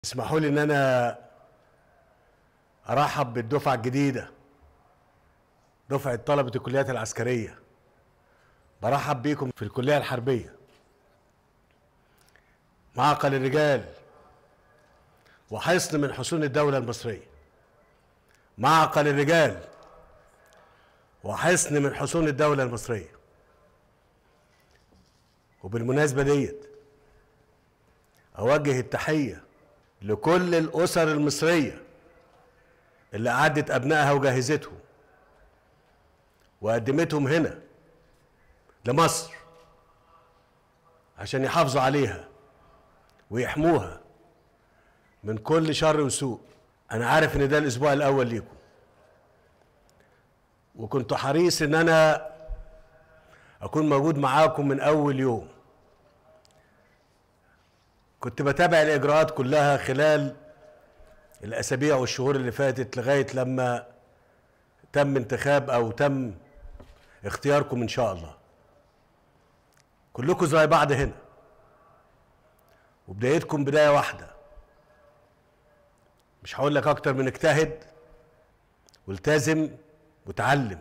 اسمحوا لي ان انا ارحب بالدفعه الجديده دفعه طلبه الكليات العسكريه برحب بيكم في الكليه الحربيه معقل الرجال وحصن من حصون الدوله المصريه معقل الرجال وحصن من حصون الدوله المصريه وبالمناسبه ديت اوجه التحيه لكل الاسر المصريه اللي اعدت ابنائها وجهزتهم وقدمتهم هنا لمصر عشان يحافظوا عليها ويحموها من كل شر وسوء انا عارف ان ده الاسبوع الاول ليكم وكنت حريص ان انا اكون موجود معاكم من اول يوم كنت بتابع الاجراءات كلها خلال الاسابيع والشهور اللي فاتت لغايه لما تم انتخاب او تم اختياركم ان شاء الله كلكم زي بعض هنا وبدايتكم بدايه واحده مش هقول لك اكتر من اجتهد والتزم وتعلم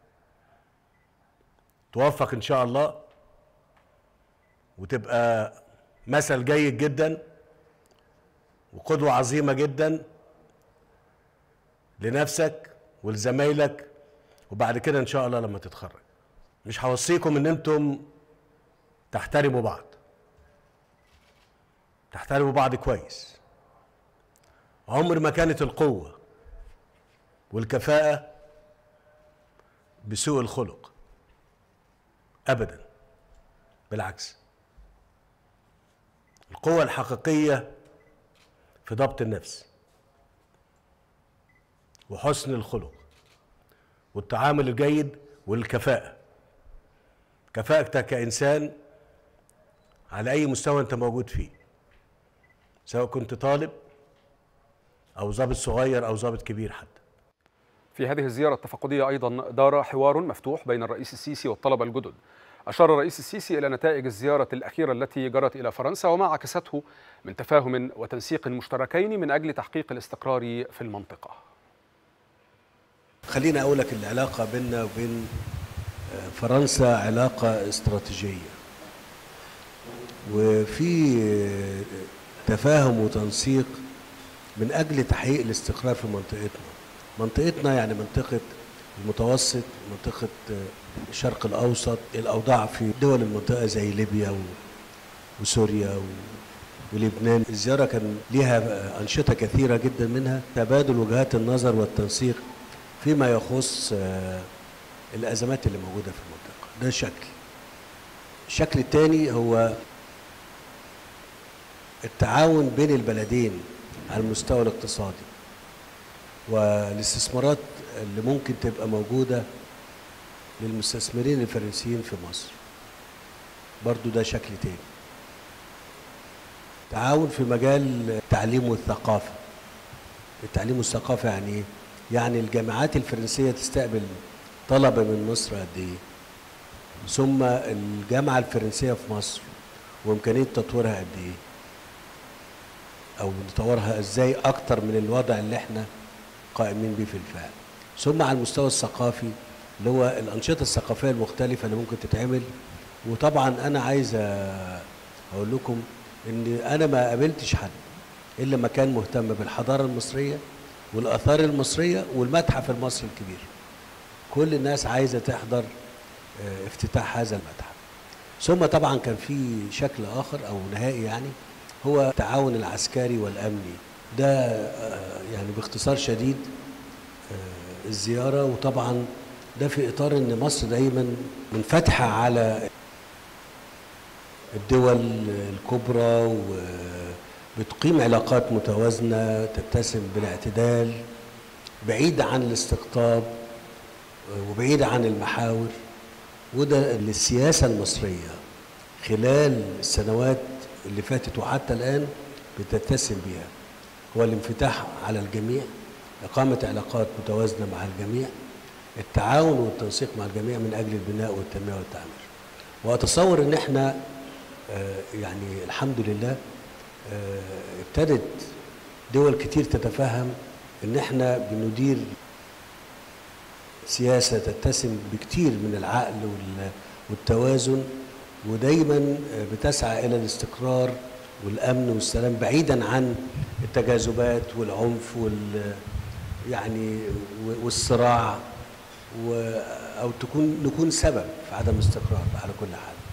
توفق ان شاء الله وتبقى مثل جيد جدا وقدوة عظيمة جدا لنفسك ولزمايلك وبعد كده ان شاء الله لما تتخرج مش هوصيكم ان انتم تحترموا بعض تحترموا بعض كويس عمر ما كانت القوة والكفاءة بسوء الخلق ابدا بالعكس القوة الحقيقية في ضبط النفس وحسن الخلق والتعامل الجيد والكفاءة كفاءتك كإنسان على أي مستوى أنت موجود فيه سواء كنت طالب أو ضابط صغير أو ضابط كبير حتى في هذه الزيارة التفقدية أيضا دار حوار مفتوح بين الرئيس السيسي والطلبة الجدد أشار الرئيس السيسي إلى نتائج الزيارة الأخيرة التي جرت إلى فرنسا وما عكسته من تفاهم وتنسيق مشتركين من أجل تحقيق الاستقرار في المنطقة خليني أقول لك العلاقة بيننا وبين فرنسا علاقة استراتيجية وفي تفاهم وتنسيق من أجل تحقيق الاستقرار في منطقتنا منطقتنا يعني منطقة المتوسط منطقة الشرق الأوسط الأوضاع في دول المنطقة زي ليبيا وسوريا ولبنان الزيارة كان لها أنشطة كثيرة جدا منها تبادل وجهات النظر والتنسيق فيما يخص الأزمات اللي موجودة في المنطقة ده شكل الشكل الثاني هو التعاون بين البلدين على المستوى الاقتصادي والاستثمارات اللي ممكن تبقى موجودة للمستثمرين الفرنسيين في مصر برضو ده شكل تاني تعاون في مجال التعليم والثقافة التعليم والثقافة يعني ايه؟ يعني الجامعات الفرنسية تستقبل طلبة من مصر قد ايه ثم الجامعة الفرنسية في مصر وإمكانية تطويرها قد ايه أو نطورها ازاي أكتر من الوضع اللي احنا قائمين به في الفعل ثم على المستوى الثقافي اللي هو الأنشطة الثقافية المختلفة اللي ممكن تتعمل وطبعا أنا عايز أقول لكم إن أنا ما قابلتش حد إلا ما كان مهتم بالحضارة المصرية والآثار المصرية والمتحف المصري الكبير كل الناس عايزة تحضر افتتاح هذا المتحف ثم طبعا كان في شكل آخر أو نهائي يعني هو التعاون العسكري والأمني ده يعني باختصار شديد الزيارة وطبعا ده في إطار إن مصر دايما منفتحة على الدول الكبرى وبتقيم علاقات متوازنة تتسم بالاعتدال بعيد عن الاستقطاب وبعيد عن المحاور وده اللي السياسة المصرية خلال السنوات اللي فاتت وحتى الآن بتتسم بها هو الانفتاح على الجميع إقامة علاقات متوازنة مع الجميع التعاون والتنسيق مع الجميع من أجل البناء والتنمية والتعمير وأتصور إن إحنا يعني الحمد لله ابتدت دول كتير تتفهم ان احنا بندير سياسة تتسم بكتير من العقل وال- والتوازن ودايما بتسعى الى الاستقرار والامن والسلام بعيدا عن التجاذبات والعنف وال يعني والصراع و او تكون نكون سبب في عدم الاستقرار على كل حال